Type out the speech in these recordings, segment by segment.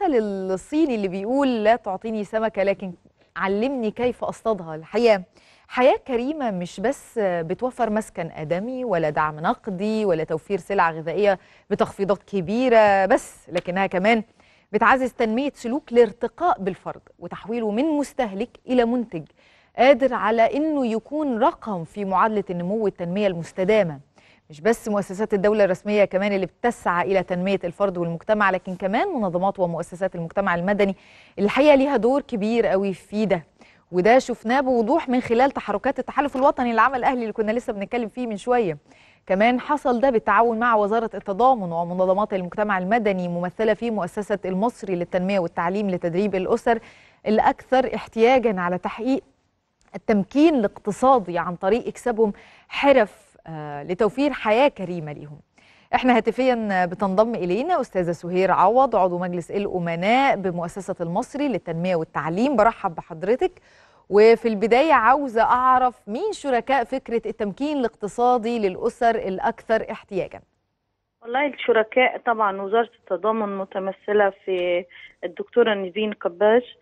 المثل الصيني اللي بيقول لا تعطيني سمكة لكن علمني كيف أصطادها الحقيقة حياة كريمة مش بس بتوفر مسكن آدمي ولا دعم نقدي ولا توفير سلع غذائية بتخفيضات كبيرة بس لكنها كمان بتعزز تنمية سلوك الارتقاء بالفرد وتحويله من مستهلك إلى منتج قادر على إنه يكون رقم في معادلة النمو والتنمية المستدامة مش بس مؤسسات الدولة الرسمية كمان اللي بتسعى إلى تنمية الفرد والمجتمع لكن كمان منظمات ومؤسسات المجتمع المدني اللي الحقيقة ليها دور كبير قوي في ده وده شفناه بوضوح من خلال تحركات التحالف الوطني للعمل الأهلي اللي كنا لسه بنتكلم فيه من شوية كمان حصل ده بالتعاون مع وزارة التضامن ومنظمات المجتمع المدني ممثلة في مؤسسة المصري للتنمية والتعليم لتدريب الأسر الأكثر احتياجا على تحقيق التمكين الاقتصادي عن طريق إكسابهم حرف آه لتوفير حياة كريمة ليهم احنا هاتفيا بتنضم الينا استاذه سهير عوض عضو مجلس الامناء بمؤسسه المصري للتنميه والتعليم برحب بحضرتك وفي البدايه عاوزه اعرف مين شركاء فكره التمكين الاقتصادي للاسر الاكثر احتياجا والله الشركاء طبعا وزاره التضامن متمثله في الدكتوره نيفين قباش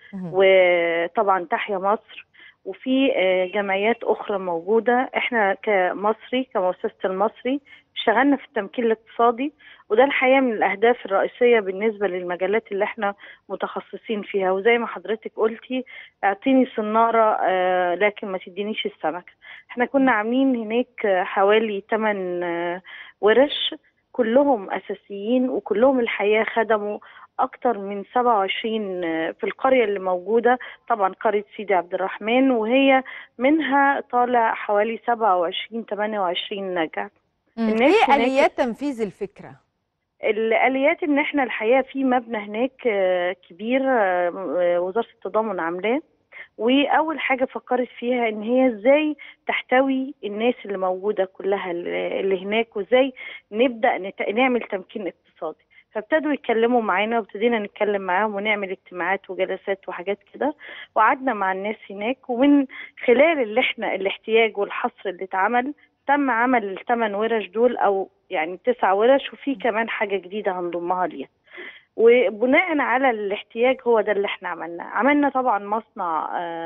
وطبعا تحيا مصر وفي جمعيات اخرى موجوده احنا كمصري كمؤسسه المصري اشتغلنا في التمكين الاقتصادي وده الحقيقه من الاهداف الرئيسيه بالنسبه للمجالات اللي احنا متخصصين فيها وزي ما حضرتك قلتي اعطيني صناره آه لكن ما تدينيش السمكه احنا كنا عاملين هناك حوالي 8 ورش كلهم اساسيين وكلهم الحقيقه خدموا اكتر من 27 في القريه اللي موجوده طبعا قريه سيدي عبد الرحمن وهي منها طالع حوالي 27 28 نجع ايه اليات تنفيذ الفكره الاليات ان احنا الحقيقه في مبنى هناك كبير وزاره التضامن عاملاه واول حاجه فكرت فيها ان هي ازاي تحتوي الناس اللي موجوده كلها اللي هناك وازاي نبدا نت... نعمل تمكين اقتصادي فابتدوا يتكلموا معانا وابتدينا نتكلم معاهم ونعمل اجتماعات وجلسات وحاجات كده وقعدنا مع الناس هناك ومن خلال اللي احنا الاحتياج والحصر اللي اتعمل تم عمل الثمان ورش دول او يعني تسع ورش وفي كمان حاجه جديده هنضمها ليها وبناء على الاحتياج هو ده اللي احنا عملناه عملنا طبعا مصنع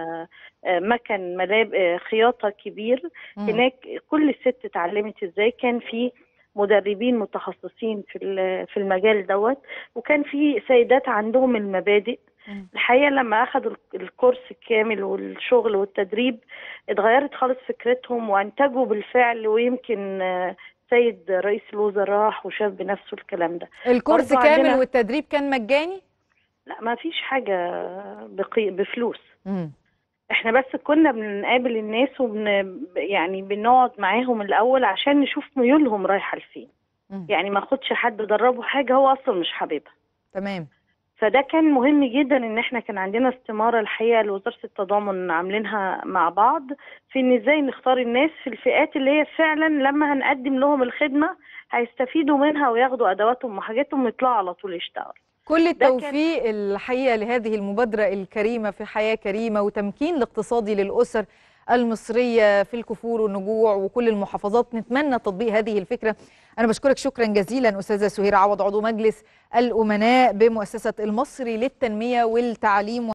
مكن ملاب خياطه كبير هناك كل ست اتعلمت ازاي كان في مدربين متخصصين في في المجال دوت وكان في سيدات عندهم المبادئ الحقيقه لما اخذوا الكورس الكامل والشغل والتدريب اتغيرت خالص فكرتهم وانتجوا بالفعل ويمكن سيد رئيس الوزراء راح وشاف بنفسه الكلام ده الكورس كامل والتدريب كان مجاني لا ما فيش حاجه بقي... بفلوس مم. احنا بس كنا بنقابل الناس وبن يعني بنقعد معاهم الاول عشان نشوف ميولهم رايحه لفين يعني ما اخدش حد دربه حاجه هو اصلا مش حاببها تمام فده كان مهم جدا ان احنا كان عندنا استماره الحقيقه لوزاره التضامن عاملينها مع بعض في ان ازاي نختار الناس في الفئات اللي هي فعلا لما هنقدم لهم الخدمه هيستفيدوا منها وياخدوا ادواتهم وحاجاتهم ويطلعوا على طول يشتغلوا كل التوفيق الحقيقه لهذه المبادره الكريمه في حياه كريمه وتمكين الاقتصادي للاسر المصريه في الكفور والنجوع وكل المحافظات نتمنى تطبيق هذه الفكره انا بشكرك شكرا جزيلا استاذه سهير عوض عضو مجلس الامناء بمؤسسه المصري للتنميه والتعليم